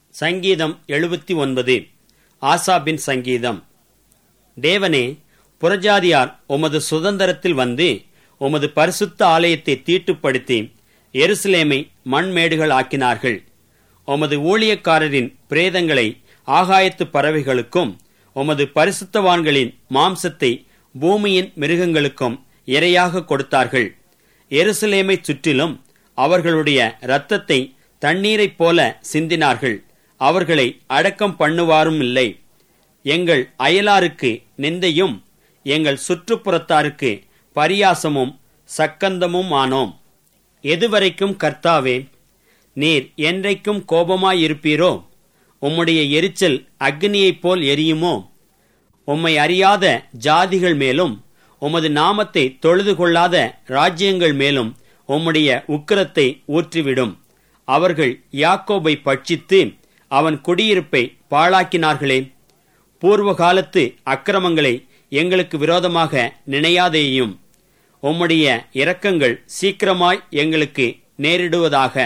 சங்கீதம் எழுபத்தி ஒன்பது ஆசாபின் சங்கீதம் தேவனே புறஜாதியார் உமது சுதந்திரத்தில் வந்து உமது பரிசுத்த ஆலயத்தை தீட்டுப்படுத்தி எருசலேமை மண்மேடுகள் ஆக்கினார்கள் உமது ஊழியக்காரரின் பிரேதங்களை ஆகாயத்து பறவைகளுக்கும் உமது பரிசுத்தவான்களின் மாம்சத்தை பூமியின் மிருகங்களுக்கும் இரையாக கொடுத்தார்கள் எருசலேமை சுற்றிலும் அவர்களுடைய இரத்தத்தை தண்ணீரைப் போல சிந்தினார்கள் அவர்களை அடக்கம் பண்ணுவாரும் இல்லை எங்கள் அயலாருக்கு நிந்தையும் எங்கள் சுற்றுப்புறத்தாருக்கு பரியாசமும் சக்கந்தமும் ஆனோம் எதுவரைக்கும் கர்த்தாவே நீர் என்றைக்கும் கோபமாயிருப்பீரோ உம்முடைய எரிச்சல் அக்னியைப் போல் எரியுமோ உம்மை அறியாத ஜாதிகள் மேலும் உமது நாமத்தை தொழுது கொள்ளாத ராஜ்யங்கள் மேலும் உம்முடைய உக்கிரத்தை ஊற்றிவிடும் அவர்கள் யாக்கோபை பட்சித்து அவன் குடியிருப்பை பாழாக்கினார்களே பூர்வ காலத்து அக்கிரமங்களை எங்களுக்கு விரோதமாக நினையாதேயும் உம்முடைய இரக்கங்கள் சீக்கிரமாய் எங்களுக்கு நேரிடுவதாக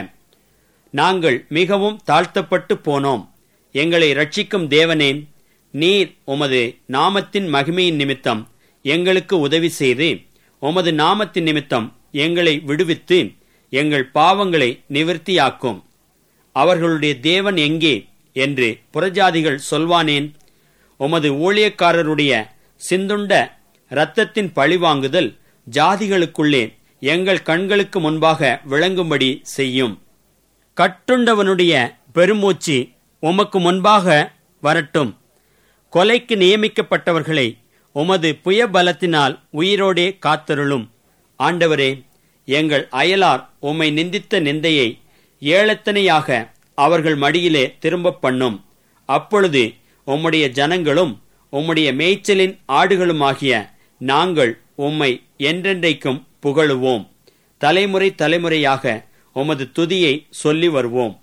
நாங்கள் மிகவும் தாழ்த்தப்பட்டு போனோம் எங்களை ரட்சிக்கும் தேவனே நீர் உமது நாமத்தின் மகிமையின் நிமித்தம் எங்களுக்கு உதவி செய்து உமது நாமத்தின் நிமித்தம் எங்களை விடுவித்து எங்கள் பாவங்களை நிவர்த்தியாக்கும் அவர்களுடைய தேவன் எங்கே என்று புறஜாதிகள் சொல்வானேன் உமது ஊழியக்காரருடைய சிந்துண்ட இரத்தத்தின் பழிவாங்குதல் ஜாதிகளுக்குள்ளே எங்கள் கண்களுக்கு முன்பாக விளங்கும்படி செய்யும் கட்டுண்டவனுடைய பெருமூச்சு உமக்கு முன்பாக வரட்டும் கொலைக்கு நியமிக்கப்பட்டவர்களை உமது புய பலத்தினால் உயிரோடே காத்தருளும் ஆண்டவரே எங்கள் அயலார் உம்மை நிந்தித்த நிந்தையை ஏழத்தனையாக அவர்கள் மடியிலே திரும்பப் பண்ணும் அப்பொழுது உம்முடைய ஜனங்களும் உம்முடைய மேய்ச்சலின் ஆடுகளுமாகிய நாங்கள் உம்மை என்றென்றைக்கும் புகழுவோம் தலைமுறை தலைமுறையாக உமது துதியை சொல்லி வருவோம்